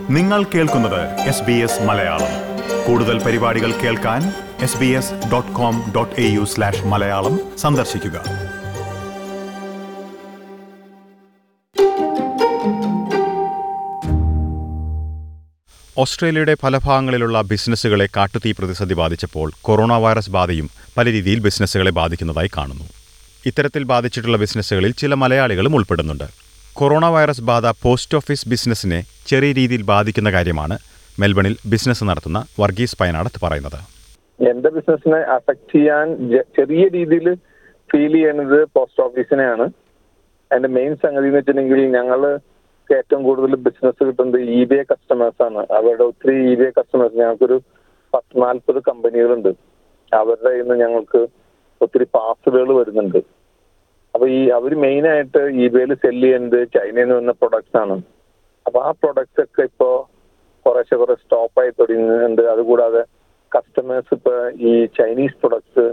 നിങ്ങൾ കേൾക്കുന്നത് S B S Malayalam കൂടുതൽ പരിപാടികൾ കേൾക്കാൻ S B S dot com dot A U slash Malayalam സന്ദർശിക്കുക ഓസ്ട്രേലിയയുടെ പല ഭാഗങ്ങളിലുള്ള ബിസിനസ്സുകളെ കാട്ടുതീ പ്രതിസന്ധി ബാധിച്ചപ്പോൾ കൊറോണ വൈറസ് ബാധയും പല രീതിയിൽ ബിസിനസ്സുകളെ ബാധിക്കുന്നതായി കാണുന്നു ഇത്തരത്തിൽ ബാധിച്ചിട്ടുള്ള ബിസിനസ്സുകളിൽ ചില മലയാളികളും ഉൾപ്പെടുന്നുണ്ട് കൊറോണ വൈറസ് ബാധ പോസ്റ്റ് ഓഫീസ് ബിസിനസ്സിനെ ചെറിയ രീതിയിൽ ബാധിക്കുന്ന കാര്യമാണ് മെൽബണിൽ ബിസിനസ് നടത്തുന്ന വർഗീസ് പയനാടത്ത് പറയുന്നത് എന്റെ ബിസിനസിനെ അഫക്ട് ചെയ്യാൻ ജ- ചെറിയ രീതിയിൽ ഫീൽ ചെയ്യുന്നത് പോസ്റ്റ് ഓഫീസിനെയാണ് അതിന്റെ മെയിൻ സംഗതി എന്ന് വെച്ചിട്ടുണ്ടെങ്കിൽ ഞങ്ങള് ഏറ്റവും കൂടുതൽ ബിസിനസ് കിട്ടുന്നത് ഇ ബി ഐ കസ്റ്റമേഴ്സ് ആണ് അവരുടെ ഒത്തിരി ഇ ബി ഐ കസ്റ്റമേഴ്സ് ഞങ്ങൾക്കൊരു പത്ത് നാൽപ്പത് കമ്പനികളുണ്ട് അവരുടെ കയ്യിൽ നിന്ന് ഞങ്ങൾക്ക് ഒത്തിരി പാർസലുകൾ വരുന്നുണ്ട് അപ്പൊ ഈ അവർ മെയിൻ ആയിട്ട് ഇ ബി ഐയിൽ സെല് ചെയ്യുന്നത് ചൈനയിൽ നിന്ന് വന്ന പ്രൊഡക്ട്സ് ആണ് അപ്പൊ ആ പ്രൊഡക്ട്സ് ഒക്കെ ഇപ്പോ കുറേശ്ശെ കുറെ സ്റ്റോപ്പ് ആയി തുടങ്ങുന്നുണ്ട് അതുകൂടാതെ കസ്റ്റമേഴ്സ് ഇപ്പൊ ഈ Chinese products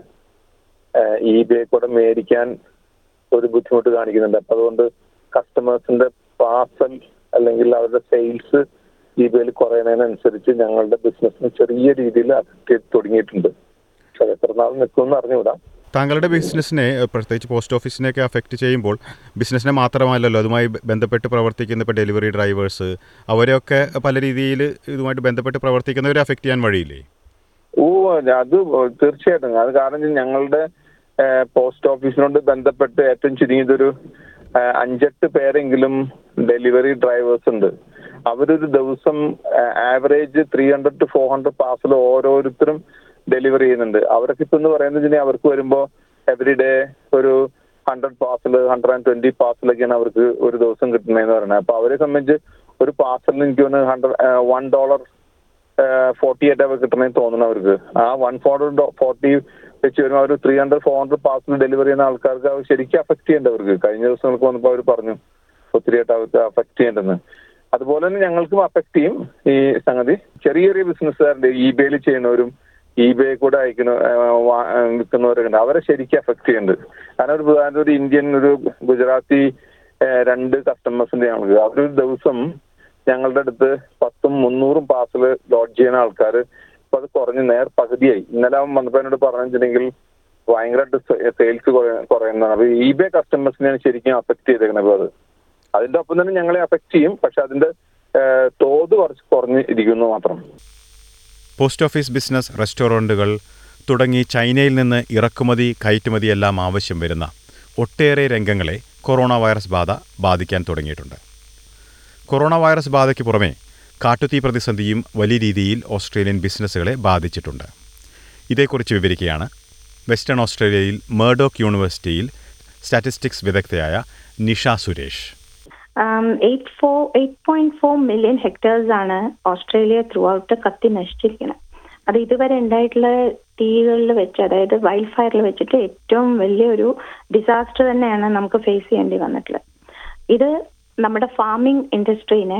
E B I കൂടെ മേടിക്കാൻ ഒരു ബുദ്ധിമുട്ട് കാണിക്കുന്നുണ്ട് അപ്പൊ അതുകൊണ്ട് കസ്റ്റമേഴ്സിന്റെ പാർസൽ അല്ലെങ്കിൽ അവരുടെ സെയിൽസ് ഇ ബി ഐയിൽ കുറയുന്നതിനനുസരിച്ച് ഞങ്ങളുടെ ബിസിനസ്സിന് ചെറിയ രീതിയിൽ അഫക്ട് ചെയ്ത് തുടങ്ങിയിട്ടുണ്ട് പക്ഷെ അത് എത്ര നാൾ നിൽക്കുമെന്ന് അറിഞ്ഞുകൂടാ താങ്കളുടെ ബിസിനസ്സിനെ ഏഹ്, പ്രത്യേകിച്ച് പോസ്റ്റ് ഓഫീസിനെയൊക്കെ അഫക്റ്റ് ചെയ്യുമ്പോൾ ബിസിനസ്സിനെ മാത്രമല്ലല്ലോ അതുമായി ബ- ബന്ധപ്പെട്ട് പ്രവർത്തിക്കുന്ന ഇപ്പോൾ ഡെലിവറി ഡ്രൈവേഴ്സ് അവരെയൊക്കെ പല രീതിയിൽ ഇതുമായിട്ട് ബന്ധപ്പെട്ട് പ്രവർത്തിക്കുന്നവരെ അഫക്റ്റ് ചെയ്യാൻ വഴിയില്ലേ ഓ അത് തീർച്ചയായിട്ടും അത് കാരണം ഞങ്ങളുടെ പോസ്റ്റ് ഓഫീസിനോട് ബന്ധപ്പെട്ട് ഏറ്റവും ചുരുങ്ങിയതൊരു ആ, അഞ്ചെട്ട് പേരെങ്കിലും ഡെലിവറി ഡ്രൈവേഴ്സ് ഉണ്ട് അവരൊരു ദിവസം average three hundred to four hundred parcel ഓരോരുത്തരും ഡെലിവറി ചെയ്യുന്നുണ്ട് അവരൊക്കെ ഇപ്പൊ എന്ന് പറയുന്നത് അവർക്ക് വരുമ്പോ എവറി ഡേ ഒരു hundred parcel hundred and twenty പാർസലൊക്കെയാണ് അവർക്ക് ഒരു ദിവസം കിട്ടുന്നതെന്ന് പറയുന്നത് അപ്പൊ അവരെ സംബന്ധിച്ച് ഒരു പാർസലിന് എനിക്ക് തോന്നുന്നു hundred one dollar forty eight അവർ കിട്ടണമെന്ന് തോന്നുന്നു അവർക്ക് ആ വൺ ഫോർട്ടി ഫോർട്ടി വെച്ച് വരുമ്പോൾ അവർ three hundred four hundred parcel delivery ചെയ്യുന്ന ആൾക്കാർക്ക് അവർ ശരിക്കും അഫക്ട് ചെയ്യേണ്ട അവർക്ക് കഴിഞ്ഞ ദിവസങ്ങൾക്ക് വന്നപ്പോൾ അവർ പറഞ്ഞു ഒത്തിരിയായിട്ട് അവർക്ക് അഫക്ട് ചെയ്യേണ്ടെന്ന് അതുപോലെ തന്നെ ഞങ്ങൾക്കും അഫക്ട് ചെയ്യും ഈ സംഗതി ചെറിയ ചെറിയ ബിസിനസ്സുകാരുടെ ഇ ബേയിൽ ചെയ്യുന്നവരും ഇ ബേ കൂടെ അയക്കുന്ന വിൽക്കുന്നവരൊക്കെ ഉണ്ട് അവരെ ശരിക്കും അഫക്ട് ചെയ്യുന്നുണ്ട് കാരണം ഒരു ഉദാഹരണത്തിന് ഒരു ഇന്ത്യൻ ഒരു ഗുജറാത്തി ആ, രണ്ട് കസ്റ്റമേഴ്സിന്റെ ഞങ്ങൾക്ക് അവരൊരു ദിവസം ഞങ്ങളുടെ അടുത്ത് പത്തും മുന്നൂറും പാർസൽ ലോഡ് ചെയ്യുന്ന ആൾക്കാർ ഇപ്പൊ അത് കുറഞ്ഞ് നേർ പകുതിയായി ഇന്നലെ അവൻ വന്നപ്പോ എന്നോട് പറഞ്ഞിട്ടുണ്ടെങ്കിൽ ഭയങ്കരമായിട്ട് സെയിൽസ് കുറയുന്നതാണ് അപ്പൊ ഇ ബേ കസ്റ്റമേഴ്സിനെയാണ് ശരിക്കും അഫക്ട് ചെയ്തേക്കുന്നത് ഇപ്പൊ അത് അതിന്റെ ഒപ്പം തന്നെ ഞങ്ങളെ അഫക്ട് ചെയ്യും പക്ഷെ അതിന്റെ ആ, തോത് കുറച്ച് കുറഞ്ഞ് ഇരിക്കുന്നു മാത്രം പോസ്റ്റ് ഓഫീസ് ബിസിനസ് റെസ്റ്റോറൻറ്റുകൾ തുടങ്ങി ചൈനയിൽ നിന്ന് ഇറക്കുമതി കയറ്റുമതി എല്ലാം ആവശ്യം വരുന്ന ഒട്ടേറെ രംഗങ്ങളെ കൊറോണ വൈറസ് ബാധ ബാധിക്കാൻ തുടങ്ങിയിട്ടുണ്ട് കൊറോണ വൈറസ് ബാധയ്ക്ക് പുറമെ കാട്ടുതീ പ്രതിസന്ധിയും വലിയ രീതിയിൽ ഓസ്ട്രേലിയൻ ബിസിനസ്സുകളെ ബാധിച്ചിട്ടുണ്ട് ഇതേക്കുറിച്ച് വിവരിക്കുകയാണ് വെസ്റ്റേൺ ഓസ്ട്രേലിയയിൽ മേർഡോക്ക് യൂണിവേഴ്സിറ്റിയിൽ സ്റ്റാറ്റിസ്റ്റിക്സ് വിദഗ്ധയായ Nisha Suresh eight four eight point four million hectares ആണ് ഓസ്ട്രേലിയ ത്രൂ ഔട്ട് കത്തി നശിച്ചിരിക്കുന്നത് അത് ഇതുവരെ ഉണ്ടായിട്ടുള്ള തീകളിൽ വെച്ച് അതായത് വൈൽഡ് ഫയറിൽ വെച്ചിട്ട് ഏറ്റവും വലിയൊരു ഡിസാസ്റ്റർ തന്നെയാണ് നമുക്ക് ഫേസ് ചെയ്യേണ്ടി വന്നിട്ടുള്ളത് ഇത് നമ്മുടെ ഫാമിംഗ് ഇൻഡസ്ട്രീനെ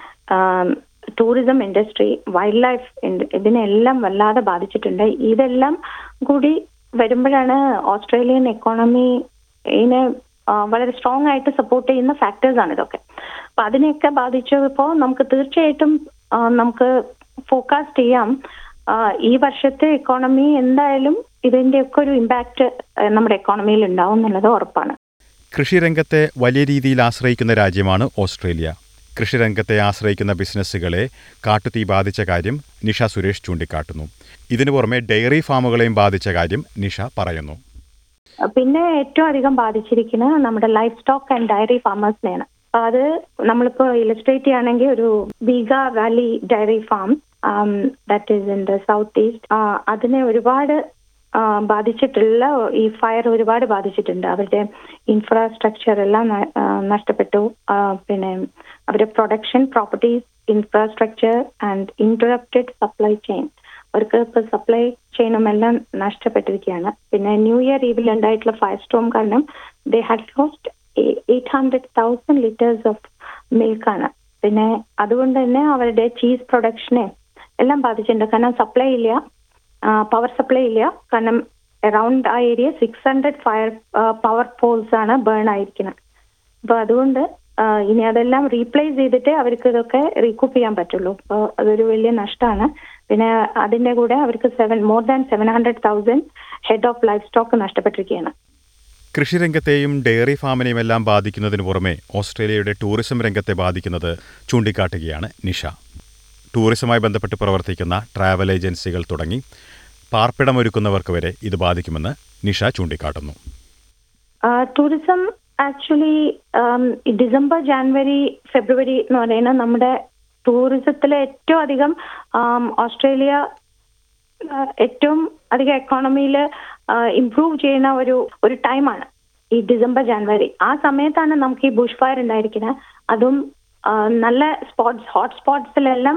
ടൂറിസം ഇൻഡസ്ട്രി വൈൽഡ് ലൈഫ് ഇതിനെല്ലാം വല്ലാതെ ബാധിച്ചിട്ടുണ്ട് ഇതെല്ലാം കൂടി വരുമ്പോഴാണ് ഓസ്ട്രേലിയൻ എക്കോണമിനെ വളരെ സ്ട്രോങ് ആയിട്ട് സപ്പോർട്ട് ചെയ്യുന്ന ഫാക്ടേഴ്സ് ആണ് ഇതൊക്കെ അപ്പൊ അതിനെയൊക്കെ ബാധിച്ചപ്പോൾ നമുക്ക് തീർച്ചയായിട്ടും ആ, നമുക്ക് ഫോക്കാസ്റ്റ് ചെയ്യാം ആ, ഈ വർഷത്തെ എക്കോണമി എന്തായാലും ഇതിന്റെയൊക്കെ ഒരു ഇമ്പാക്റ്റ് നമ്മുടെ എക്കോണമിയിൽ ഉണ്ടാവും എന്നുള്ളത് ഉറപ്പാണ് കൃഷിരംഗത്തെ വലിയ രീതിയിൽ ആശ്രയിക്കുന്ന രാജ്യമാണ് ഓസ്ട്രേലിയ കൃഷിരംഗത്തെ ആശ്രയിക്കുന്ന ബിസിനസ്സുകളെ കാട്ടുതീ ബാധിച്ച കാര്യം നിഷ സുരേഷ് ചൂണ്ടിക്കാട്ടുന്നു ഇതിനു പുറമെ ഡയറി ഫാമുകളെയും ബാധിച്ച കാര്യം നിഷ പറയുന്നു പിന്നെ ഏറ്റവും അധികം ബാധിച്ചിരിക്കുന്നത് നമ്മുടെ ലൈഫ് സ്റ്റോക്ക് ആൻഡ് ഡയറി ഫാമേഴ്സിനെയാണ് അപ്പൊ അത് നമ്മളിപ്പോ ഇലസ്ട്രേറ്റ് ചെയ്യുകയാണെങ്കിൽ ഒരു Bega Valley dairy farm that is in the south east അതിനെ ഒരുപാട് ആ, ബാധിച്ചിട്ടുള്ള ഈ ഫയർ ഒരുപാട് ബാധിച്ചിട്ടുണ്ട് അവരുടെ ഇൻഫ്രാസ്ട്രക്ചർ എല്ലാം ന- ആ, നഷ്ടപ്പെട്ടു ആ, പിന്നെ അവരുടെ production properties infrastructure and interrupted supply chain അവർക്ക് ഇപ്പൊ സപ്ലൈ ചെയിനും എല്ലാം നഷ്ടപ്പെട്ടിരിക്കുകയാണ് പിന്നെ ന്യൂ ഇയർ ഈവിൽ ഉണ്ടായിട്ടുള്ള ഫയർ സ്റ്റോം കാരണം they had lost eight hundred thousand litres of മിൽക്കാണ് പിന്നെ അതുകൊണ്ട് തന്നെ അവരുടെ ചീസ് പ്രൊഡക്ഷനെ എല്ലാം ബാധിച്ചിട്ടുണ്ട് കാരണം സപ്ലൈ ഇല്ല പവർ സപ്ലൈ ഇല്ല കാരണം അറൌണ്ട് ആ area six hundred fire power poles ആണ് ബേൺ ആയിരിക്കുന്നത് അപ്പൊ അതുകൊണ്ട് ഇനി അതെല്ലാം റീപ്ലേസ് ചെയ്തിട്ടേ അവർക്ക് ഇതൊക്കെ റീകൂപ്പ് ചെയ്യാൻ പറ്റുള്ളൂ അപ്പോൾ അതൊരു വലിയ നഷ്ടമാണ് പിന്നെ അതിന്റെ കൂടെ അവർക്ക് seven more than seven hundred thousand head of livestock നഷ്ടപ്പെട്ടിരിക്കുകയാണ് കൃഷിരംഗത്തെയും ഡയറി ഫാമിനെയും എല്ലാം ബാധിക്കുന്നതിന് പുറമെ ഓസ്ട്രേലിയയുടെ ടൂറിസം രംഗത്തെ ബാധിക്കുന്നത് ചൂണ്ടിക്കാട്ടുകയാണ് നിഷ ടൂറിസവുമായി ബന്ധപ്പെട്ട് പ്രവർത്തിക്കുന്ന ട്രാവൽ ഏജൻസികൾ തുടങ്ങി പാർപ്പിടമൊരുക്കുന്നവർക്ക് വരെ ഇത് ബാധിക്കുമെന്ന് നിഷ ചൂണ്ടിക്കാട്ടുന്നു tourism actually December January February എന്ന് പറയുന്ന നമ്മുടെ ടൂറിസത്തിലെ ഏറ്റവും അധികം ആം, ഓസ്ട്രേലിയ ആ, ഏറ്റവും അധികം എക്കോണമിയിൽ ഇംപ്രൂവ് ചെയ്യുന്ന ഒരു ഒരു ടൈമാണ് ഈ ഡിസംബർ ജാനുവരി ആ സമയത്താണ് നമുക്ക് ഈ ബുഷ് ഫയർ ഉണ്ടായിരിക്കുന്നത് അതും ആ, നല്ല സ്പോട്സ് ഹോട്ട് സ്പോട്സിലെല്ലാം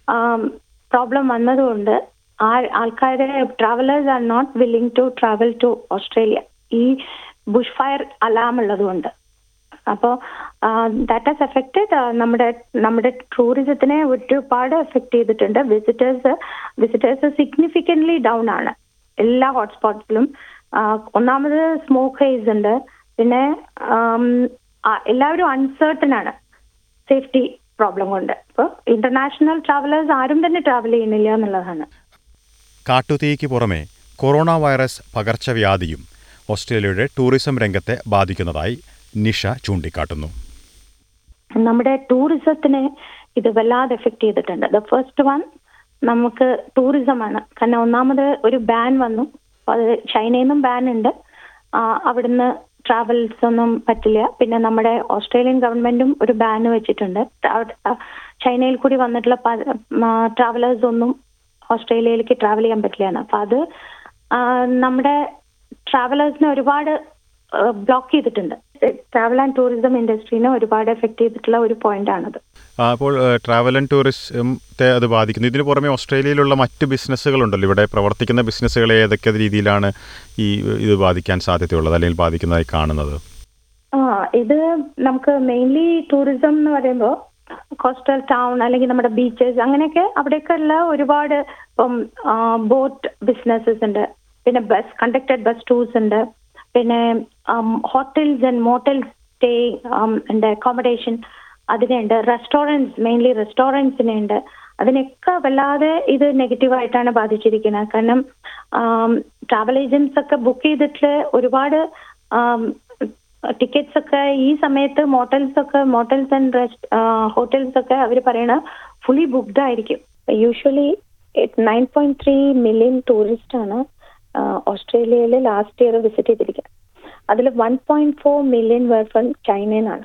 പ്രോബ്ലം വന്നതുകൊണ്ട് ആ ആൾക്കാരെ travellers are not willing to travel to Australia ഈ ബുഷ് ഫയർ അലാം ഉള്ളതുകൊണ്ട് അപ്പോൾ ദാറ്റ് ഹാസ് എഫക്റ്റഡ് നമ്മുടെ നമ്മുടെ ടൂറിസത്തിനെ ഒരുപാട് എഫക്ട് ചെയ്തിട്ടുണ്ട് വിസിറ്റേഴ്സ് വിസിറ്റേഴ്സ് സിഗ്നിഫിക്കൻ്റ്ലി ഡൗൺ ആണ് എല്ലാ ഹോട്ട്സ്പോട്ട്സിലും ഒന്നാമത് സ്മോക്ക് ഹേസ് ഉണ്ട് പിന്നെ ആം, ആ, എല്ലാവരും അൺസേർട്ടൺ ആണ് സേഫ്റ്റി പ്രോബ്ലം കൊണ്ട് അപ്പോൾ ഇന്റർനാഷണൽ ട്രാവലേഴ്സ് ആരും തന്നെ ട്രാവൽ ചെയ്യുന്നില്ല എന്നുള്ളതാണ് കാട്ടുതീക്ക് പുറമെ കൊറോണ വൈറസ് പകർച്ചവ്യാധിയും ഓസ്ട്രേലിയയുടെ ടൂറിസം രംഗത്തെ ബാധിക്കുന്നതായി നിഷ ചൂണ്ടിക്കാട്ടുന്നു നമ്മുടെ ടൂറിസത്തിനെ ഇത് വല്ലാതെ എഫക്ട് ചെയ്തിട്ടുണ്ട് ദ ഫസ്റ്റ് വൺ നമുക്ക് ടൂറിസം ആണ് കാരണം ഒന്നാമത് ഒരു ബാൻ വന്നു അത് ചൈനയിൽ നിന്നും ബാൻ ഉണ്ട് ആ, അവിടുന്ന് ട്രാവൽസ് ഒന്നും പറ്റില്ല പിന്നെ നമ്മുടെ ഓസ്ട്രേലിയൻ ഗവൺമെന്റും ഒരു ബാൻ വെച്ചിട്ടുണ്ട് അവിടെ, ആ, ചൈനയിൽ കൂടി വന്നിട്ടുള്ള ട്രാവലേഴ്സ് ഒന്നും ഓസ്ട്രേലിയയിലേക്ക് ട്രാവൽ ചെയ്യാൻ പറ്റില്ല എന്ന് അപ്പൊ അത് ആ, നമ്മുടെ ട്രാവലേഴ്സിനെ ഒരുപാട് ബ്ലോക്ക് ചെയ്തിട്ടുണ്ട് ട്രാവൽ ആൻഡ് ടൂറിസം ഇൻഡസ്ട്രീനെ ഒരുപാട് എഫക്ട് ചെയ്തിട്ടുള്ള ഒരു പോയിന്റ് ആണത് ആ, അപ്പോൾ ഏഹ്, ട്രാവൽ ആൻഡ് ടൂറിസത്തെ അത് ബാധിക്കുന്നു ഇതിന് പുറമെ ഓസ്ട്രേലിയയിലുള്ള മറ്റ് ബിസിനസ്സുകളുണ്ടല്ലോ ഇവിടെ പ്രവർത്തിക്കുന്ന ബിസിനസ്സുകളെ ഏതൊക്കെ രീതിയിലാണ് ഈ ഇത് ബാധിക്കാൻ സാധ്യതയുള്ളത് അല്ലെങ്കിൽ ബാധിക്കുന്നതായി കാണുന്നത് ആ ഇത് നമുക്ക് മെയിൻലി ടൂറിസം എന്ന് പറയുമ്പോൾ കോസ്റ്റൽ ടൗൺ അല്ലെങ്കിൽ നമ്മുടെ ബീച്ചസ് അങ്ങനെയൊക്കെ അവിടെയൊക്കെ ഉള്ള ഒരുപാട് ഇപ്പം ബോട്ട് ബിസിനസ്സസ് ഉണ്ട് പിന്നെ ബസ് കണ്ടക്റ്റഡ് ബസ് ടൂർസ് ഉണ്ട് പിന്നെ ഹോട്ടൽസ് ആൻഡ് മോട്ടൽ സ്റ്റേ ഉണ്ട് അക്കോമഡേഷൻ അതിനുണ്ട് റെസ്റ്റോറൻറ്റ്സ് മെയിൻലി റെസ്റ്റോറൻറ്റ്സിനെ ഉണ്ട് അതിനൊക്കെ വല്ലാതെ ഇത് നെഗറ്റീവായിട്ടാണ് ബാധിച്ചിരിക്കുന്നത് കാരണം ട്രാവൽ ഏജൻസ് ഒക്കെ ബുക്ക് ചെയ്തിട്ട് ഒരുപാട് ടിക്കറ്റ്സ് ഒക്കെ ഈ സമയത്ത് മോട്ടൽസ് ഒക്കെ മോട്ടൽസ് ആൻഡ് ഹോട്ടൽസ് ഒക്കെ അവർ പറയണ ഫുള്ളി ബുക്ക്ഡ് ആയിരിക്കും usually nine point three million tourist ആണ് ഓസ്ട്രേലിയയിൽ ലാസ്റ്റ് ഇയർ വിസിറ്റ് ചെയ്തിരിക്കുന്നത് അതിൽ one point four million were from ചൈനയിൽ നിന്നാണ്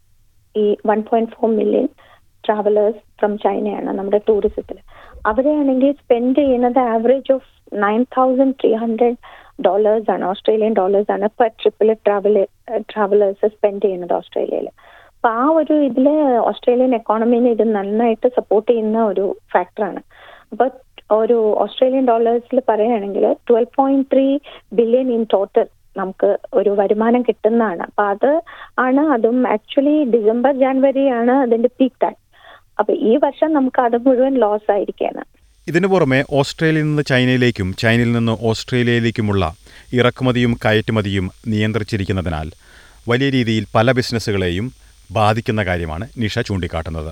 ഈ one point four million travellers from ചൈനയാണ് നമ്മുടെ ടൂറിസത്തിൽ അവരെയാണെങ്കിൽ സ്പെൻഡ് ചെയ്യുന്നത് average of nine thousand three hundred dollars ആണ് ഓസ്ട്രേലിയൻ ഡോളേഴ്സ് ആണ് പെർ ട്രിപ്പിൽ ട്രാവൽ ട്രാവലേഴ്സ് സ്പെൻഡ് ചെയ്യുന്നത് ഓസ്ട്രേലിയയിൽ അപ്പൊ ആ ഒരു ഇതില് ഓസ്ട്രേലിയൻ എക്കോണമീനെ ഇത് നന്നായിട്ട് സപ്പോർട്ട് ചെയ്യുന്ന ഒരു ഫാക്ടറാണ് അപ്പൊ ഒരു ഓസ്ട്രേലിയൻ ഡോളേഴ്സിൽ പറയുകയാണെങ്കിൽ twelve point three billion in total നമുക്ക് ഒരു വരുമാനം കിട്ടുന്നതാണ് അപ്പൊ അത് ആണ് അതും ആക്ച്വലി ഡിസംബർ ജാനുവരി ആണ് അതിന്റെ പീക്ക് ടൈം അപ്പൊ ഈ വർഷം നമുക്ക് അത് മുഴുവൻ ലോസ് ആയിരിക്കാണ് ഇതിനു പുറമെ ഓസ്ട്രേലിയയിൽ നിന്ന് ചൈനയിലേക്കും ചൈനയിൽ നിന്ന് ഓസ്ട്രേലിയയിലേക്കുമുള്ള ഇറക്കുമതിയും കയറ്റുമതിയും നിയന്ത്രിച്ചിരിക്കുന്നതിനാൽ വലിയ രീതിയിൽ പല ബിസിനസ്സുകളെയും ബാധിക്കുന്ന കാര്യമാണ് നിഷ ചൂണ്ടിക്കാട്ടുന്നത്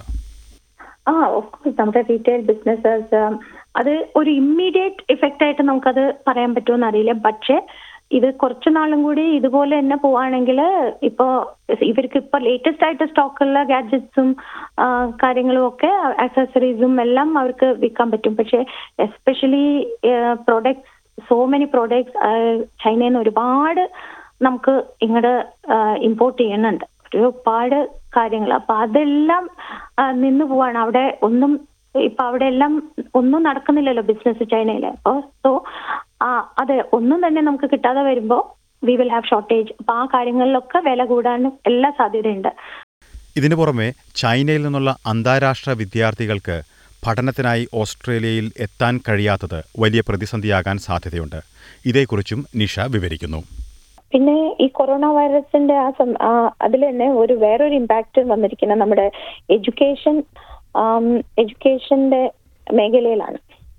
ആ ഓഫ് കോഴ്സ് നമ്മുടെ റീറ്റെയിൽ ബിസിനസ്സസ് അത് ഒരു ഇമ്മീഡിയറ്റ് ഇഫക്റ്റ് ആയിട്ട് നമുക്കത് പറയാൻ പറ്റുമെന്ന് അറിയില്ല പക്ഷേ ഇത് കുറച്ചു നാളും കൂടി ഇതുപോലെ തന്നെ പോവാണെങ്കിൽ ഇപ്പോ ഇവർക്ക് ഇപ്പൊ ലേറ്റസ്റ്റ് ആയിട്ട് സ്റ്റോക്കുള്ള ഗാഡ്ജറ്റ്സും കാര്യങ്ങളും ഒക്കെ ആക്സസറീസും എല്ലാം അവർക്ക് വിൽക്കാൻ പറ്റും പക്ഷെ especially products so many products ചൈനയിൽ നിന്ന് ഒരുപാട് നമുക്ക് ഇങ്ങോട്ട് ഇമ്പോർട്ട് ചെയ്യുന്നുണ്ട് ഒരുപാട് കാര്യങ്ങൾ അപ്പൊ അതെല്ലാം ആ, നിന്ന് പോവാണ് അവിടെ ഒന്നും ഇപ്പൊ അവിടെ എല്ലാം ഒന്നും നടക്കുന്നില്ലല്ലോ ബിസിനസ് ചൈനയില് അപ്പൊ സോ അതെ ഒന്നും തന്നെ നമുക്ക് കിട്ടാതെ വരുമ്പോ വി വിൽ ഹാവ് ഷോർട്ടേജ് അപ്പൊ ആ കാര്യങ്ങളിലൊക്കെ വില കൂടാനും എല്ലാ സാധ്യതയുണ്ട് ഇതിനു പുറമെ ചൈനയിൽ നിന്നുള്ള അന്താരാഷ്ട്ര വിദ്യാർത്ഥികൾക്ക് പഠനത്തിനായി ഓസ്ട്രേലിയയിൽ എത്താൻ കഴിയാത്തത് വലിയ പ്രതിസന്ധിയാകാൻ സാധ്യതയുണ്ട് ഇതേക്കുറിച്ചും നിഷ വിവരിക്കുന്നു പിന്നെ ഈ കൊറോണ വൈറസിന്റെ ആ സം അതിൽ തന്നെ ഒരു വേറൊരു ഇമ്പാക്റ്റ് വന്നിരിക്കുന്നത് നമ്മുടെ എഡ്യൂക്കേഷൻ എഡ്യൂക്കേഷന്റെ മേഖലയിലാണ്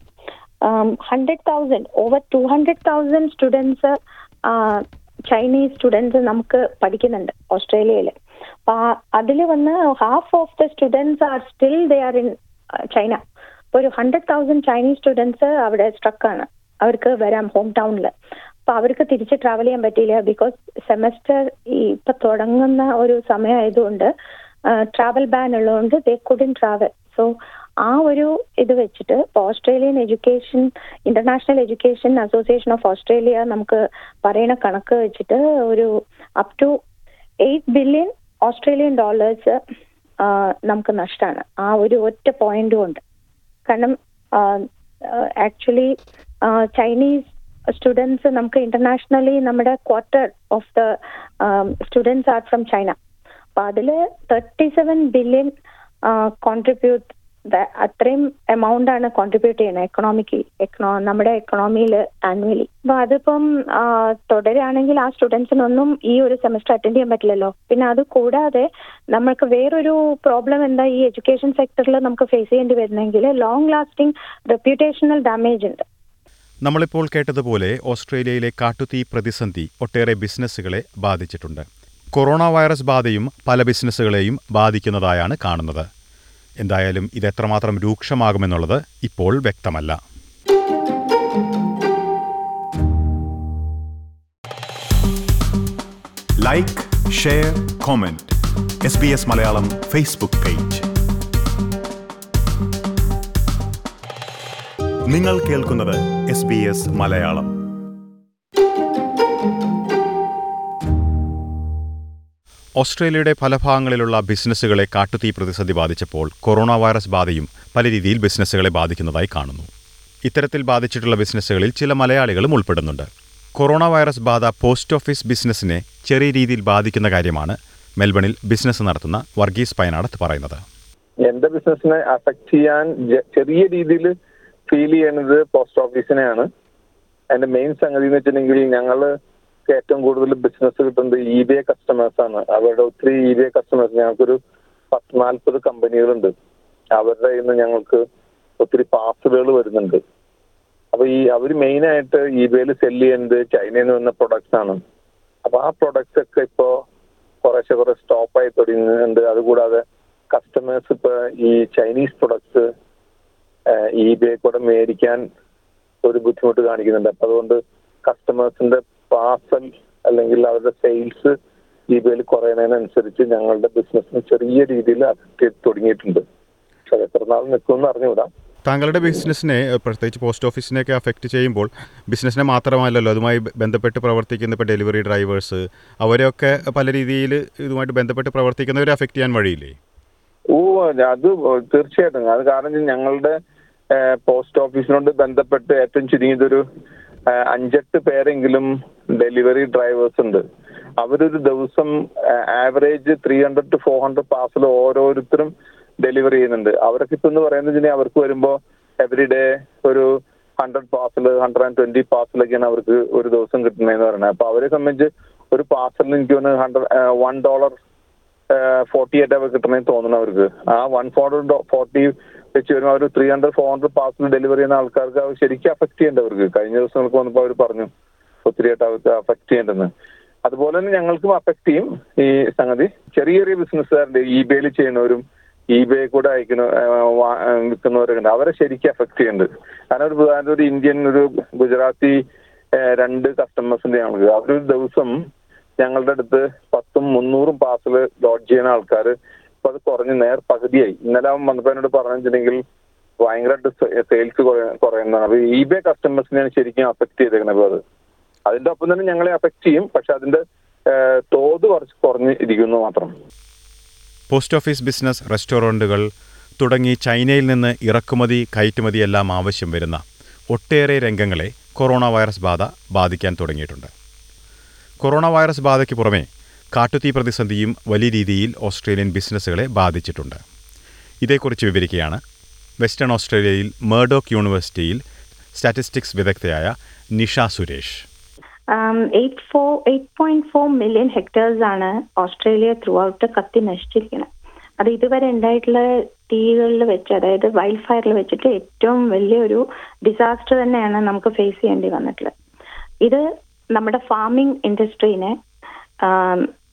hundred thousand over two hundred thousand students Chinese students നമുക്ക് പഠിക്കുന്നുണ്ട് ഓസ്ട്രേലിയയിൽ അപ്പൊ അതിൽ വന്ന് half of the students are still they are in China ഇപ്പൊ ഒരു ഹൺഡ്രഡ് തൗസൻഡ് ചൈനീസ് സ്റ്റുഡൻസ് അവിടെ സ്ട്രക്കാണ് അവർക്ക് വരാം ഹോം ടൗണിൽ അപ്പൊ അവർക്ക് തിരിച്ച് ട്രാവൽ ചെയ്യാൻ പറ്റിയില്ല ബിക്കോസ് സെമസ്റ്റർ ഈ ഇപ്പൊ തുടങ്ങുന്ന ഒരു സമയമായതുകൊണ്ട് ട്രാവൽ ബാൻ ഉള്ളതുകൊണ്ട് ദേ കുഡിൻ ട്രാവൽ സോ ആ ഒരു ഇത് വെച്ചിട്ട് ഇപ്പൊ Australian education international education association of Australia നമുക്ക് പറയുന്ന കണക്ക് വെച്ചിട്ട് ഒരു up to eight billion Australian dollars നമുക്ക് നഷ്ടമാണ് ആ ഒരു ഒറ്റ പോയിന്റ് കൊണ്ട് കാരണം ആക്ച്വലി ചൈനീസ് സ്റ്റുഡൻസ് നമുക്ക് ഇന്റർനാഷണലി നമ്മുടെ quarter of the students are from China അപ്പൊ അതില് തേർട്ടി സെവൻ ബില്യൺ കോൺട്രിബ്യൂട്ട് അത്രയും എമൗണ്ട് ആണ് കോൺട്രിബ്യൂട്ട് ചെയ്യുന്നത് എക്കണോമിക്ക് എക്കണോ നമ്മുടെ എക്കണോമിയിൽ ആനുവലി അപ്പൊ അതിപ്പം ആ, തുടരുകയാണെങ്കിൽ ആ സ്റ്റുഡൻസിനൊന്നും ഈ ഒരു സെമസ്റ്റർ അറ്റൻഡ് ചെയ്യാൻ പറ്റില്ലല്ലോ പിന്നെ അത് കൂടാതെ നമ്മൾക്ക് വേറൊരു പ്രോബ്ലം എന്താ ഈ എഡ്യൂക്കേഷൻ സെക്ടറിൽ നമുക്ക് ഫേസ് ചെയ്യേണ്ടി വരുന്നെങ്കിൽ ലോങ് ലാസ്റ്റിംഗ് റെപ്യൂട്ടേഷണൽ ഡാമേജ് ഉണ്ട് നമ്മളിപ്പോൾ കേട്ടതുപോലെ ഓസ്ട്രേലിയയിലെ കാട്ടുതീ പ്രതിസന്ധി ഒട്ടേറെ ബിസിനസ്സുകളെ ബാധിച്ചിട്ടുണ്ട് കൊറോണ വൈറസ് ബാധയും പല ബിസിനസ്സുകളെയും ബാധിക്കുന്നതായാണ് കാണുന്നത് എന്തായാലും ഇത് എത്രമാത്രം രൂക്ഷമാകുമെന്നുള്ളത് ഇപ്പോൾ വ്യക്തമല്ല like share comment S B S Malayalam Facebook page നിങ്ങൾ കേൾക്കുന്നത് എസ് ബി എസ് മലയാളം ഓസ്ട്രേലിയയുടെ പല ഭാഗങ്ങളിലുള്ള ബിസിനസ്സുകളെ കാട്ടുതീ പ്രതിസന്ധി ബാധിച്ചപ്പോൾ കൊറോണ വൈറസ് ബാധയും പല രീതിയിൽ ബിസിനസ്സുകളെ ബാധിക്കുന്നതായി കാണുന്നു ഇത്തരത്തിൽ ബാധിച്ചിട്ടുള്ള ബിസിനസ്സുകളിൽ ചില മലയാളികളും ഉൾപ്പെടുന്നുണ്ട് കൊറോണ വൈറസ് ബാധ പോസ്റ്റ് ഓഫീസ് ബിസിനസ്സിനെ ചെറിയ രീതിയിൽ ബാധിക്കുന്ന കാര്യമാണ് മെൽബണിൽ ബിസിനസ് നടത്തുന്ന വർഗീസ് പയനാടത്ത് പറയുന്നത് എന്റെ ബിസിനസിനെ അഫക്ട് ചെയ്യാൻ ജ- ചെറിയ രീതിയിൽ ഫീൽ ചെയ്യുന്നത് പോസ്റ്റ് ഓഫീസിനെയാണ് അതിന്റെ മെയിൻ സംഗതി എന്ന് വെച്ചിട്ടുണ്ടെങ്കിൽ ഞങ്ങള് ഏറ്റവും കൂടുതൽ ബിസിനസ് കിട്ടുന്നത് ഇ ബി ഐ കസ്റ്റമേഴ്സ് ആണ് അവരുടെ ഒത്തിരി ഇ ബി ഐ കസ്റ്റമേഴ്സ് ഞങ്ങൾക്കൊരു പത്ത് നാൽപ്പത് കമ്പനികളുണ്ട് അവരുടെ കയ്യിൽ നിന്ന് ഞങ്ങൾക്ക് ഒത്തിരി പാർസലുകൾ വരുന്നുണ്ട് അപ്പൊ ഈ അവർ മെയിൻ ആയിട്ട് ഇ ബിയിൽ സെല് ചെയ്യുന്നത് ചൈനയിൽ നിന്ന് വന്ന പ്രൊഡക്ട്സ് ആണ് അപ്പൊ ആ പ്രൊഡക്ട്സ് ഒക്കെ ഇപ്പോ കുറേശ്ശെ കുറെ സ്റ്റോപ്പ് ആയി തുടങ്ങുന്നുണ്ട് അതുകൂടാതെ കസ്റ്റമേഴ്സ് ഇപ്പൊ ഈ ചൈനീസ് പ്രൊഡക്ട്സ് ഇ ബി കൂടെ മേടിക്കാൻ ഒരു ബുദ്ധിമുട്ട് കാണിക്കുന്നുണ്ട് അപ്പൊ അതുകൊണ്ട് കസ്റ്റമേഴ്സിന്റെ പാർസൽ അല്ലെങ്കിൽ അവരുടെ സെയിൽസ് ഇ ബിയിൽ കുറയുന്നതിനനുസരിച്ച് ഞങ്ങളുടെ ബിസിനസ്സിന് ചെറിയ രീതിയിൽ അഫക്ട് ചെയ്ത് തുടങ്ങിയിട്ടുണ്ട് പക്ഷെ അത് എത്ര നാൾ നിൽക്കുമെന്ന് അറിഞ്ഞുകൂടാ താങ്കളുടെ ബിസിനസ്സിനെ ഏഹ്, പ്രത്യേകിച്ച് പോസ്റ്റ് ഓഫീസിനെയൊക്കെ അഫക്റ്റ് ചെയ്യുമ്പോൾ ബിസിനസ്സിനെ മാത്രമല്ലല്ലോ അതുമായി ബ- ബന്ധപ്പെട്ട് പ്രവർത്തിക്കുന്ന ഇപ്പോൾ ഡെലിവറി ഡ്രൈവേഴ്സ് അവരെയൊക്കെ പല രീതിയിൽ ഇതുമായിട്ട് ബന്ധപ്പെട്ട് പ്രവർത്തിക്കുന്നവരെ അഫക്റ്റ് ചെയ്യാൻ വഴിയില്ലേ ഓ അത് തീർച്ചയായിട്ടും അത് കാരണം വെച്ചാ ഞങ്ങളുടെ പോസ്റ്റ് ഓഫീസിനോട് ബന്ധപ്പെട്ട് ഏറ്റവും ചുരുങ്ങിയതൊരു ആ, അഞ്ചെട്ട് പേരെങ്കിലും ഡെലിവറി ഡ്രൈവേഴ്സ് ഉണ്ട് അവരൊരു ദിവസം average three hundred to four hundred parcel ഓരോരുത്തരും ഡെലിവറി ചെയ്യുന്നുണ്ട് അവരൊക്കെ ഇപ്പൊ എന്ന് പറയുന്നത് അവർക്ക് വരുമ്പോ എവറി ഡേ ഒരു hundred parcel hundred and twenty പാർസലൊക്കെയാണ് അവർക്ക് ഒരു ദിവസം കിട്ടുന്നതെന്ന് പറയുന്നത് അപ്പൊ അവരെ സംബന്ധിച്ച് ഒരു പാർസലിന് എനിക്ക് തോന്നുന്നു hundred one dollar forty eight അവർ കിട്ടണമെന്ന് തോന്നുന്നു അവർക്ക് ആ വൺ ഫോർ ഫോർട്ടി വെച്ച് വരുമ്പോൾ അവർ three hundred four hundred parcel delivery ചെയ്യുന്ന ആൾക്കാർക്ക് അത് ശരിക്കും അഫക്ട് ചെയ്യേണ്ട അവർക്ക് കഴിഞ്ഞ ദിവസങ്ങൾക്ക് വന്നപ്പോൾ അവർ പറഞ്ഞു ഒത്തിരിയായിട്ട് അവർക്ക് അഫക്ട് ചെയ്യേണ്ടെന്ന് അതുപോലെ തന്നെ ഞങ്ങൾക്കും അഫക്ട് ചെയ്യും ഈ സംഗതി ചെറിയ ചെറിയ ബിസിനസ്സുകാരുടെ ഇ ബേയിൽ ചെയ്യുന്നവരും ഇ ബേ കൂടെ അയക്കുന്ന വിൽക്കുന്നവരൊക്കെ ഉണ്ട് അവരെ ശരിക്കും അഫക്ട് ചെയ്യുന്നുണ്ട് കാരണം ഒരു ഉദാഹരണത്തിന് ഒരു ഇന്ത്യൻ ഒരു ഗുജറാത്തി ആ, രണ്ട് കസ്റ്റമേഴ്സ് ഉണ്ട് ഞങ്ങൾക്ക് അവരൊരു ദിവസം ഞങ്ങളുടെ അടുത്ത് പത്തും മുന്നൂറും പാർസൽ ലോഡ് ചെയ്യുന്ന ആൾക്കാർ ഇപ്പൊ അത് കുറഞ്ഞ് നേർ പകുതിയായി ഇന്നലെ അവൻ വന്നപ്പോ എന്നോട് പറഞ്ഞിട്ടുണ്ടെങ്കിൽ ഭയങ്കരമായിട്ട് സെയിൽസ് കുറയുന്നതാണ് അപ്പൊ ഇ ബേ കസ്റ്റമേഴ്സിനെയാണ് ശരിക്കും അഫക്ട് ചെയ്തേക്കുന്നത് ഇപ്പൊ അത് അതിന്റെ ഒപ്പം തന്നെ ഞങ്ങളെ അഫക്ട് ചെയ്യും പക്ഷെ അതിന്റെ ആ, തോത് കുറച്ച് കുറഞ്ഞ് ഇരിക്കുന്നു മാത്രം പോസ്റ്റ് ഓഫീസ് ബിസിനസ് റെസ്റ്റോറൻറ്റുകൾ തുടങ്ങി ചൈനയിൽ നിന്ന് ഇറക്കുമതി കയറ്റുമതി എല്ലാം ആവശ്യം വരുന്ന ഒട്ടേറെ രംഗങ്ങളെ കൊറോണ വൈറസ് ബാധ ബാധിക്കാൻ തുടങ്ങിയിട്ടുണ്ട് കൊറോണ വൈറസ് ബാധയ്ക്ക് പുറമെ കാട്ടുതീ പ്രതിസന്ധിയും വലിയ രീതിയിൽ ഓസ്ട്രേലിയൻ ബിസിനസ്സുകളെ ബാധിച്ചിട്ടുണ്ട് ഇതേക്കുറിച്ച് വിവരിക്കുകയാണ് വെസ്റ്റേൺ ഓസ്ട്രേലിയയിൽ മേർഡോക്ക് യൂണിവേഴ്സിറ്റിയിൽ സ്റ്റാറ്റിസ്റ്റിക്സ് വിദഗ്ധയായ Nisha Suresh eight four eight point four million hectares ആണ് ഓസ്ട്രേലിയ ത്രൂ ഔട്ട് കത്തി നശിച്ചിരിക്കുന്നത് അത് ഇതുവരെ ഉണ്ടായിട്ടുള്ള തീകളിൽ വെച്ച് അതായത് വൈൽഡ് ഫയറിൽ വെച്ചിട്ട് ഏറ്റവും വലിയൊരു ഡിസാസ്റ്റർ തന്നെയാണ് നമുക്ക് ഫേസ് ചെയ്യേണ്ടി വന്നിട്ടുള്ളത് ഇത് നമ്മുടെ ഫാമിംഗ് ഇൻഡസ്ട്രീനെ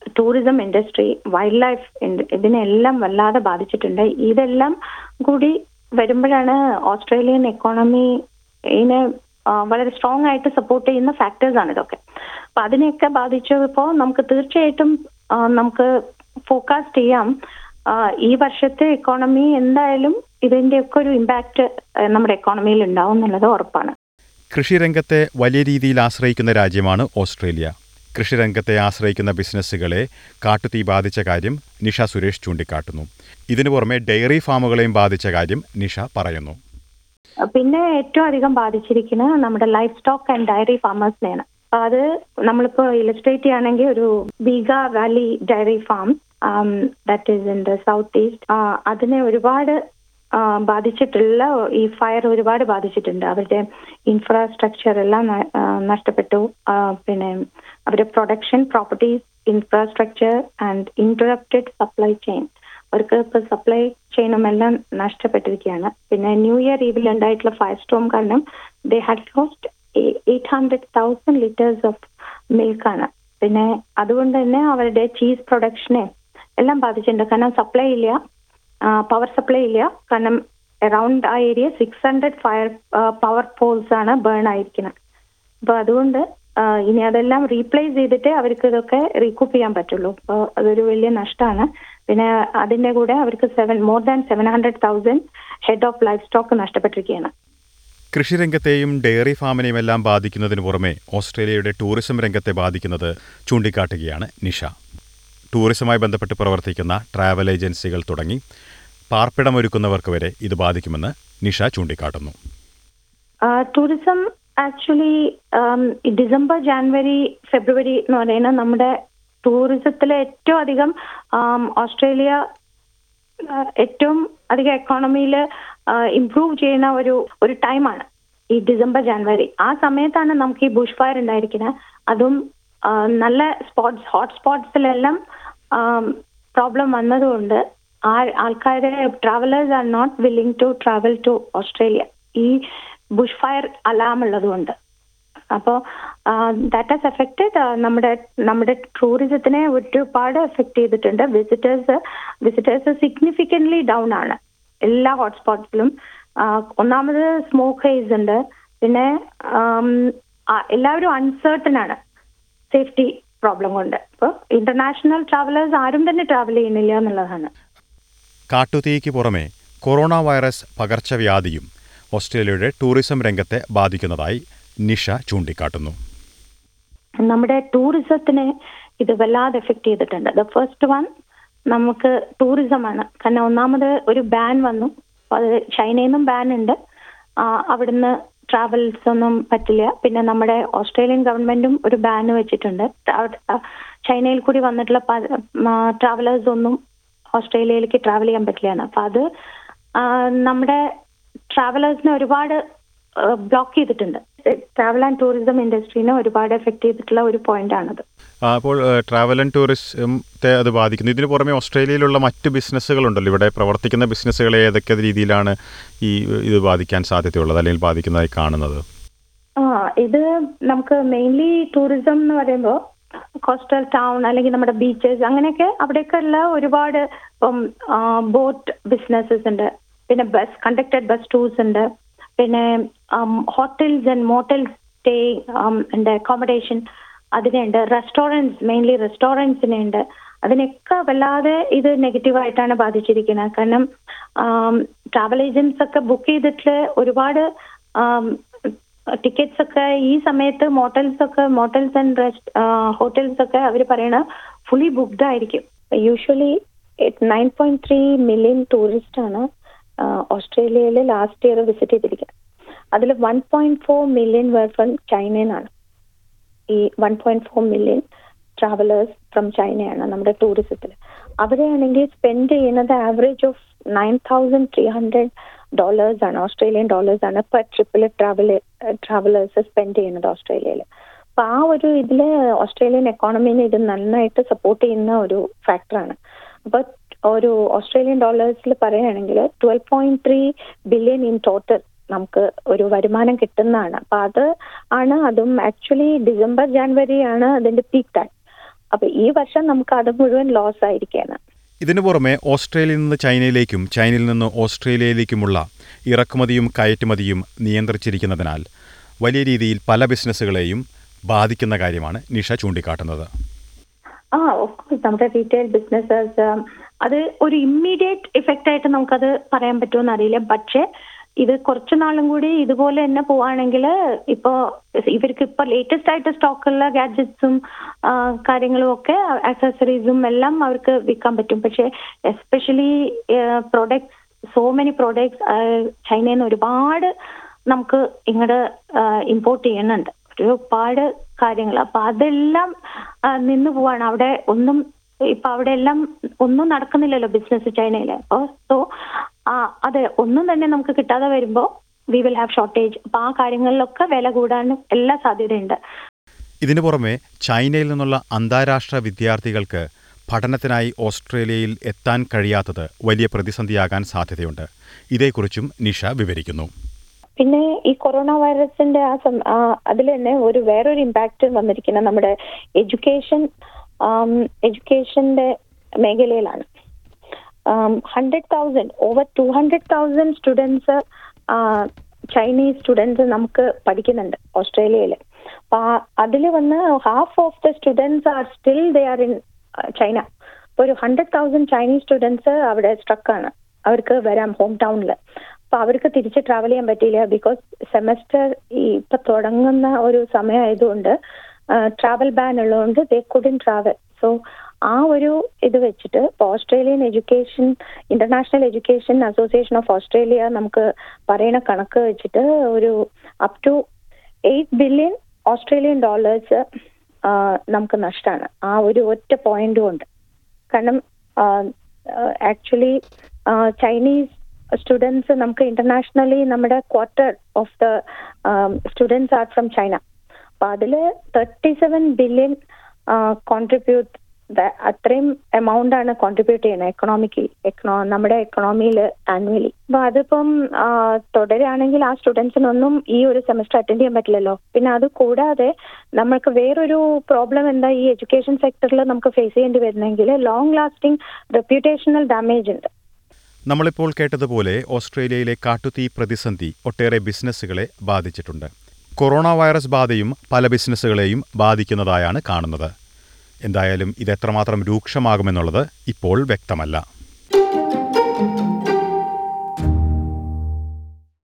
ടൂറിസം ഇൻഡസ്ട്രി വൈൽഡ് ലൈഫ് ഇതിനെല്ലാം വല്ലാതെ ബാധിച്ചിട്ടുണ്ട് ഇതെല്ലാം കൂടി വരുമ്പോഴാണ് ഓസ്ട്രേലിയൻ എക്കോണമി ഇതിനെ ആ, വളരെ സ്ട്രോങ് ആയിട്ട് സപ്പോർട്ട് ചെയ്യുന്ന ഫാക്ടേഴ്സ് ആണ് ഇതൊക്കെ അപ്പൊ അതിനെയൊക്കെ ബാധിച്ചപ്പോൾ നമുക്ക് തീർച്ചയായിട്ടും ആ, നമുക്ക് ഫോക്കാസ്റ്റ് ചെയ്യാം ആ, ഈ വർഷത്തെ എക്കോണമി എന്തായാലും ഇതിന്റെയൊക്കെ ഒരു ഇമ്പാക്ട് നമ്മുടെ എക്കോണമിയിൽ ഉണ്ടാവും എന്നുള്ളത് ഉറപ്പാണ് കൃഷിരംഗത്തെ വലിയ രീതിയിൽ ആശ്രയിക്കുന്ന രാജ്യമാണ് ഓസ്ട്രേലിയ കൃഷിരംഗത്തെ ആശ്രയിക്കുന്ന ബിസിനസ്സുകളെ കാട്ടുതീ ബാധിച്ച കാര്യം നിഷ സുരേഷ് ചൂണ്ടിക്കാട്ടുന്നു ഇതിനു പുറമെ ഡയറി ഫാമുകളെയും ബാധിച്ച കാര്യം നിഷ പറയുന്നു പിന്നെ ഏറ്റവും അധികം ബാധിച്ചിരിക്കുന്നത് നമ്മുടെ ലൈഫ് സ്റ്റോക്ക് ആൻഡ് ഡയറി ഫാമേഴ്സിനെയാണ് അപ്പൊ അത് നമ്മളിപ്പോ ഇലസ്ട്രേറ്റ് ചെയ്യുകയാണെങ്കിൽ ഒരു Bega Valley dairy farm that is in the south east അതിനെ ഒരുപാട് ആ, ബാധിച്ചിട്ടുള്ള ഈ ഫയർ ഒരുപാട് ബാധിച്ചിട്ടുണ്ട് അവരുടെ ഇൻഫ്രാസ്ട്രക്ചർ എല്ലാം ന- ആ, നഷ്ടപ്പെട്ടു ആ, പിന്നെ അവരുടെ production properties infrastructure and interrupted supply chain അവർക്ക് ഇപ്പൊ സപ്ലൈ ചെയിനും എല്ലാം നഷ്ടപ്പെട്ടിരിക്കുകയാണ് പിന്നെ ന്യൂ ഇയർ ഈവിൽ ഉണ്ടായിട്ടുള്ള ഫയർ സ്റ്റോം കാരണം they had lost eight hundred thousand litres of മിൽക്കാണ് പിന്നെ അതുകൊണ്ട് തന്നെ അവരുടെ ചീസ് പ്രൊഡക്ഷനെ എല്ലാം ബാധിച്ചിട്ടുണ്ട് കാരണം സപ്ലൈ ഇല്ല പവർ സപ്ലൈ ഇല്ല കാരണം അറൌണ്ട് ആ area six hundred fire power poles ആണ് ബേൺ ആയിരിക്കുന്നത് അപ്പൊ അതുകൊണ്ട് ആ, ഇനി അതെല്ലാം റീപ്ലേസ് ചെയ്തിട്ട് അവർക്ക് ഇതൊക്കെ റീകൂപ്പ് ചെയ്യാൻ പറ്റുള്ളൂ അപ്പോൾ അതൊരു വലിയ നഷ്ടമാണ് പിന്നെ അതിന്റെ കൂടെ അവർക്ക് seven more than seven hundred thousand head of livestock നഷ്ടപ്പെട്ടിരിക്കുകയാണ് കൃഷിരംഗത്തെയും ഡയറി ഫാമിനെയും എല്ലാം ബാധിക്കുന്നതിന് പുറമെ ഓസ്ട്രേലിയയുടെ ടൂറിസം രംഗത്തെ ബാധിക്കുന്നത് ചൂണ്ടിക്കാട്ടുകയാണ് നിഷ ടൂറിസവുമായി ബന്ധപ്പെട്ട് പ്രവർത്തിക്കുന്ന ട്രാവൽ ഏജൻസികൾ തുടങ്ങി പാർപ്പിടമൊരുക്കുന്നവർക്ക് വരെ ഇത് ബാധിക്കുമെന്ന് നിഷ ചൂണ്ടിക്കാട്ടുന്നു tourism actually December January February എന്ന് പറയുന്ന നമ്മുടെ ടൂറിസത്തിലെ ഏറ്റവും അധികം ആം, ഓസ്ട്രേലിയ ആ, ഏറ്റവും അധികം എക്കോണമിയിൽ ഇംപ്രൂവ് ചെയ്യുന്ന ഒരു ഒരു ടൈമാണ് ഈ ഡിസംബർ ജാനുവരി ആ സമയത്താണ് നമുക്ക് ഈ ബുഷ് ഫയർ ഉണ്ടായിരിക്കുന്നത് അതും ആ, നല്ല സ്പോട്സ് ഹോട്ട് സ്പോട്സിലെല്ലാം പ്രോബ്ലം വന്നതുകൊണ്ട് ആ ആൾക്കാരെ travellers are not willing to travel to Australia ഈ ബുഷ് ഫയർ അലാം ഉള്ളതുകൊണ്ട് അപ്പോൾ ദാറ്റ് ഹാസ് എഫക്റ്റഡ് നമ്മുടെ നമ്മുടെ ടൂറിസത്തിനെ ഒരുപാട് എഫക്ട് ചെയ്തിട്ടുണ്ട് വിസിറ്റേഴ്സ് വിസിറ്റേഴ്സ് സിഗ്നിഫിക്കൻ്റ്ലി ഡൗൺ ആണ് എല്ലാ ഹോട്ട്സ്പോട്ട്സിലും ഒന്നാമത് സ്മോക്ക് ഹേസ് ഉണ്ട് പിന്നെ ആം, ആ, എല്ലാവരും അൺസേർട്ടൺ ആണ് സേഫ്റ്റി പ്രോബ്ലം കൊണ്ട് ഇപ്പോൾ ഇന്റർനാഷണൽ ട്രാവലേഴ്സ് ആരും തന്നെ ട്രാവൽ ചെയ്യുന്നില്ല എന്നുള്ളതാണ് കാട്ടുതീക്ക് പുറമെ കൊറോണ വൈറസ് പകർച്ചവ്യാധിയും ഓസ്ട്രേലിയയുടെ ടൂറിസം രംഗത്തെ ബാധിക്കുന്നതായി നിഷ ചൂണ്ടിക്കാട്ടുന്നു നമ്മുടെ ടൂറിസത്തിനെ ഇത് വല്ലാതെ എഫക്ട് ചെയ്തിട്ടുണ്ട് ദ ഫസ്റ്റ് വൺ നമുക്ക് ടൂറിസമാണ് കാരണം ഒന്നാമത് ഒരു ബാൻ വന്നു അപ്പൊ അത് ചൈനയിൽ നിന്നും ബാൻ ഉണ്ട് ആ, അവിടുന്ന് ട്രാവൽസ് ഒന്നും പറ്റില്ല പിന്നെ നമ്മുടെ ഓസ്ട്രേലിയൻ ഗവൺമെന്റും ഒരു ബാൻ വെച്ചിട്ടുണ്ട് അവിടെ, ആ, ചൈനയിൽ കൂടി വന്നിട്ടുള്ള ട്രാവലേഴ്സ് ഒന്നും ഓസ്ട്രേലിയയിലേക്ക് ട്രാവൽ ചെയ്യാൻ പറ്റില്ല അപ്പൊ അത് ആ, നമ്മുടെ ട്രാവലേഴ്സിനെ ഒരുപാട് ബ്ലോക്ക് ചെയ്തിട്ടുണ്ട് ട്രാവൽ ആൻഡ് ടൂറിസം ഇൻഡസ്ട്രീനെ ഒരുപാട് എഫക്ട് ചെയ്തിട്ടുള്ള ഒരു പോയിന്റ് ആണത് ആ, അപ്പോൾ ഏഹ്, ട്രാവൽ ആൻഡ് ടൂറിസത്തെ അത് ബാധിക്കുന്നു ഇതിന് പുറമെ ഓസ്ട്രേലിയയിലുള്ള മറ്റ് ബിസിനസ്സുകളുണ്ടല്ലോ ഇവിടെ പ്രവർത്തിക്കുന്ന ബിസിനസ്സുകളെ ഏതൊക്കെ രീതിയിലാണ് ഈ ഇത് ബാധിക്കാൻ സാധ്യതയുള്ളത് അല്ലെങ്കിൽ ബാധിക്കുന്നതായി കാണുന്നത് ആ ഇത് നമുക്ക് മെയിൻലി ടൂറിസം എന്ന് പറയുമ്പോൾ കോസ്റ്റൽ ടൗൺ അല്ലെങ്കിൽ നമ്മുടെ ബീച്ചസ് അങ്ങനെയൊക്കെ അവിടെയൊക്കെ ഉള്ള ഒരുപാട് ഇപ്പം ബോട്ട് ബിസിനസ്സസ് ഉണ്ട് പിന്നെ ബസ് കണ്ടക്റ്റഡ് ബസ് ടൂർസ് ഉണ്ട് പിന്നെ ഹോട്ടൽസ് ആൻഡ് മോട്ടൽസ് സ്റ്റേ ഉണ്ട് അക്കോമഡേഷൻ അതിനുണ്ട് റെസ്റ്റോറൻറ്റ്സ് മെയിൻലി റെസ്റ്റോറൻറ്റ്സിനെ ഉണ്ട് അതിനൊക്കെ വല്ലാതെ ഇത് നെഗറ്റീവായിട്ടാണ് ബാധിച്ചിരിക്കുന്നത് കാരണം ട്രാവൽ ഏജൻസ് ഒക്കെ ബുക്ക് ചെയ്തിട്ട് ഒരുപാട് ടിക്കറ്റ്സ് ഒക്കെ ഈ സമയത്ത് മോട്ടൽസ് ഒക്കെ മോട്ടൽസ് ആൻഡ് റെസ്റ്റ് ഹോട്ടൽസ് ഒക്കെ അവർ പറയണ ഫുള്ളി ബുക്ക്ഡ് ആയിരിക്കും usually nine point three million tourist ആണ് ഓസ്ട്രേലിയയിൽ ലാസ്റ്റ് ഇയർ വിസിറ്റ് ചെയ്തിരിക്കുന്നത് അതിൽ one point four million were from ചൈനയിൽ നിന്നാണ് ഈ one point four million travellers from ചൈനയാണ് നമ്മുടെ ടൂറിസത്തിൽ അവരെയാണെങ്കിൽ സ്പെൻഡ് ചെയ്യുന്നത് average of nine thousand three hundred dollars ആണ് ഓസ്ട്രേലിയൻ ഡോളേഴ്സ് ആണ് പെർ ട്രിപ്പിൽ ട്രാവൽ ട്രാവലേഴ്സ് സ്പെൻഡ് ചെയ്യുന്നത് ഓസ്ട്രേലിയയിൽ അപ്പൊ ആ ഒരു ഇതില് ഓസ്ട്രേലിയൻ എക്കോണമിനെ ഇത് നന്നായിട്ട് സപ്പോർട്ട് ചെയ്യുന്ന ഒരു ഫാക്ടറാണ് അപ്പൊ ഒരു ഓസ്ട്രേലിയൻ ഡോളേഴ്സിൽ പറയുകയാണെങ്കിൽ twelve point three billion in total നമുക്ക് ഒരു വരുമാനം കിട്ടുന്നതാണ് അപ്പൊ അത് ആണ് അതും ആക്ച്വലി ഡിസംബർ ജാനുവരി ആണ് അതിന്റെ പീക്ക് ടൈം അപ്പൊ ഈ വർഷം നമുക്ക് അത് മുഴുവൻ ലോസ് ആയിരിക്കാണ് ഇതിനു പുറമെ ഓസ്ട്രേലിയയിൽ നിന്ന് ചൈനയിലേക്കും ചൈനയിൽ നിന്ന് ഓസ്ട്രേലിയയിലേക്കുമുള്ള ഇറക്കുമതിയും കയറ്റുമതിയും നിയന്ത്രിച്ചിരിക്കുന്നതിനാൽ വലിയ രീതിയിൽ പല ബിസിനസ്സുകളെയും ബാധിക്കുന്ന കാര്യമാണ് നിഷ ചൂണ്ടിക്കാട്ടുന്നത് ആ ഓഫ് കോഴ്സ് നമ്മുടെ റീറ്റെയിൽ ബിസിനസ്സസ് അത് ഒരു ഇമ്മീഡിയറ്റ് ഇഫക്റ്റ് ആയിട്ട് നമുക്കത് പറയാൻ പറ്റുമെന്ന് അറിയില്ല പക്ഷേ ഇത് കുറച്ചു നാളും കൂടി ഇതുപോലെ തന്നെ പോവാണെങ്കിൽ ഇപ്പോ ഇവർക്ക് ഇപ്പൊ ലേറ്റസ്റ്റ് ആയിട്ട് സ്റ്റോക്കുള്ള ഗാഡ്ജറ്റ്സും കാര്യങ്ങളും ഒക്കെ ആക്സസറീസും എല്ലാം അവർക്ക് വിൽക്കാൻ പറ്റും പക്ഷേ especially products so many products ചൈനയിൽ നിന്ന് ഒരുപാട് നമുക്ക് ഇങ്ങോട്ട് ഇമ്പോർട്ട് ചെയ്യുന്നുണ്ട് ഒരുപാട് കാര്യങ്ങൾ അപ്പൊ അതെല്ലാം ആ, നിന്ന് പോവാണ് അവിടെ ഒന്നും ഇപ്പൊ അവിടെ എല്ലാം ഒന്നും നടക്കുന്നില്ലല്ലോ ബിസിനസ് ചൈനയില് അപ്പൊ സോ അതെ ഒന്നും തന്നെ നമുക്ക് കിട്ടാതെ വരുമ്പോ വി വിൽ ഹാവ് ഷോർട്ടേജ് അപ്പൊ ആ കാര്യങ്ങളിലൊക്കെ വില കൂടാനും എല്ലാ സാധ്യതയുണ്ട് ഇതിനു പുറമെ ചൈനയിൽ നിന്നുള്ള അന്താരാഷ്ട്ര വിദ്യാർത്ഥികൾക്ക് പഠനത്തിനായി ഓസ്ട്രേലിയയിൽ എത്താൻ കഴിയാത്തത് വലിയ പ്രതിസന്ധിയാകാൻ സാധ്യതയുണ്ട് ഇതേക്കുറിച്ചും നിഷ വിവരിക്കുന്നു പിന്നെ ഈ കൊറോണ വൈറസിന്റെ ആ സം അതിൽ തന്നെ ഒരു വേറൊരു ഇമ്പാക്റ്റ് വന്നിരിക്കുന്ന നമ്മുടെ എഡ്യൂക്കേഷൻ എഡ്യൂക്കേഷന്റെ മേഖലയിലാണ് hundred thousand over two hundred thousand students Chinese students നമുക്ക് പഠിക്കുന്നുണ്ട് ഓസ്ട്രേലിയയിൽ അപ്പൊ അതിൽ വന്ന് half of the students are still they are in China ഇപ്പൊ ഒരു ഹൺഡ്രഡ് തൗസൻഡ് ചൈനീസ് സ്റ്റുഡൻസ് അവിടെ സ്ട്രക്കാണ് അവർക്ക് വരാം ഹോം ടൗണിൽ അപ്പൊ അവർക്ക് തിരിച്ച് ട്രാവൽ ചെയ്യാൻ പറ്റിയില്ല ബിക്കോസ് സെമസ്റ്റർ ഈ ഇപ്പൊ തുടങ്ങുന്ന ഒരു സമയമായതുകൊണ്ട് ട്രാവൽ ബാൻ ഉള്ളതുകൊണ്ട് ദേ കുഡിൻ ട്രാവൽ സോ ആ ഒരു ഇത് വെച്ചിട്ട് ഇപ്പൊ Australian education international education association of Australia നമുക്ക് പറയുന്ന കണക്ക് വെച്ചിട്ട് ഒരു up to eight billion Australian dollars നമുക്ക് നഷ്ടമാണ് ആ ഒരു ഒറ്റ പോയിന്റ് കൊണ്ട് കാരണം ആക്ച്വലി ചൈനീസ് സ്റ്റുഡൻസ് നമുക്ക് ഇന്റർനാഷണലി നമ്മുടെ quarter of the students are from China അപ്പൊ അതിൽ തേർട്ടി സെവൻ ബില്യൺ കോൺട്രിബ്യൂട്ട് അത്രയും എമൗണ്ട് ആണ് കോൺട്രിബ്യൂട്ട് ചെയ്യുന്നത് എക്കണോമിക്കലി എക്കണോ നമ്മുടെ എക്കണോമിയിൽ ആനുവലി അപ്പൊ അതിപ്പം ആ, തുടരുകയാണെങ്കിൽ ആ സ്റ്റുഡൻസിനൊന്നും ഈ ഒരു സെമസ്റ്റർ അറ്റൻഡ് ചെയ്യാൻ പറ്റില്ലല്ലോ പിന്നെ അത് കൂടാതെ നമ്മൾക്ക് വേറൊരു പ്രോബ്ലം എന്താ ഈ എഡ്യൂക്കേഷൻ സെക്ടറിൽ നമുക്ക് ഫേസ് ചെയ്യേണ്ടി വരുന്നെങ്കിൽ ലോങ് ലാസ്റ്റിംഗ് റെപ്യൂട്ടേഷണൽ ഡാമേജ് ഉണ്ട് നമ്മളിപ്പോൾ കേട്ടതുപോലെ ഓസ്ട്രേലിയയിലെ കാട്ടുതീ പ്രതിസന്ധി ഒട്ടേറെ ബിസിനസ്സുകളെ ബാധിച്ചിട്ടുണ്ട് കൊറോണ വൈറസ് ബാധയും പല ബിസിനസ്സുകളെയും ബാധിക്കുന്നതായാണ് കാണുന്നത് എന്തായാലും ഇത് എത്രമാത്രം രൂക്ഷമാകുമെന്നുള്ളത് ഇപ്പോൾ വ്യക്തമല്ല